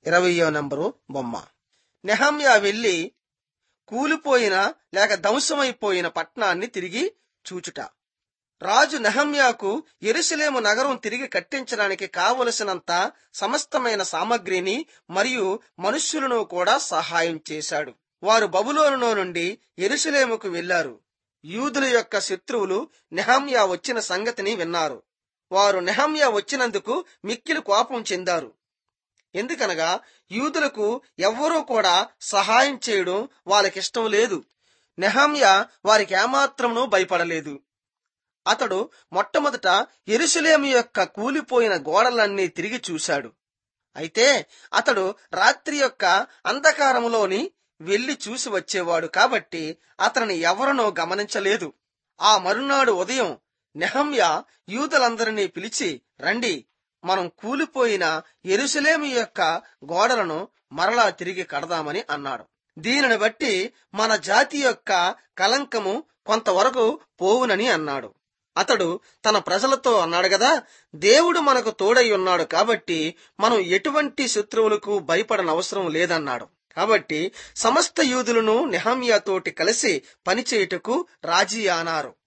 ఇరవయో నంబరు బొమ్మ నెహమ్యా వెళ్లి కూలిపోయిన లేక ధ్వంసమైపోయిన పట్టణాన్ని తిరిగి చూచుట రాజు నెహమ్యాకు ఎరుసలేము నగరం తిరిగి కట్టించడానికి కావలసినంత సమస్తమైన సామగ్రిని మరియు మనుష్యులను కూడా సహాయం చేశాడు వారు బబులోనులో నుండి ఎరుసలేముకు వెళ్లారు యూదుల యొక్క శత్రువులు నెహమ్యా వచ్చిన సంగతిని విన్నారు వారు నెహమ్యా వచ్చినందుకు మిక్కిలి కోపం చెందారు ఎందుకనగా యూదులకు ఎవ్వరూ కూడా సహాయం చేయడం వాళ్ళకిష్టం లేదు నెహమ్యా వారికి ఏమాత్రమును భయపడలేదు అతడు మొట్టమొదట ఎరుసలేము యొక్క కూలిపోయిన గోడలన్నీ తిరిగి చూశాడు అయితే అతడు రాత్రి యొక్క అంధకారములోని వెళ్లి చూసి వచ్చేవాడు కాబట్టి అతనిని ఎవరనో గమనించలేదు ఆ మరునాడు ఉదయం నెహమ్య యూదులందరినీ పిలిచి రండి మనం కూలిపోయిన ఎరుసలేము యొక్క గోడలను మరలా తిరిగి కడదామని అన్నాడు దీనిని బట్టి మన జాతి యొక్క కలంకము కొంతవరకు పోవునని అన్నాడు అతడు తన ప్రజలతో అన్నాడు కదా దేవుడు మనకు తోడై ఉన్నాడు కాబట్టి మనం ఎటువంటి శత్రువులకు భయపడనవసరం లేదన్నాడు కాబట్టి సమస్త యూదులను నెహమ్యాతోటి కలిసి పనిచేయుటకు రాజీ అన్నారు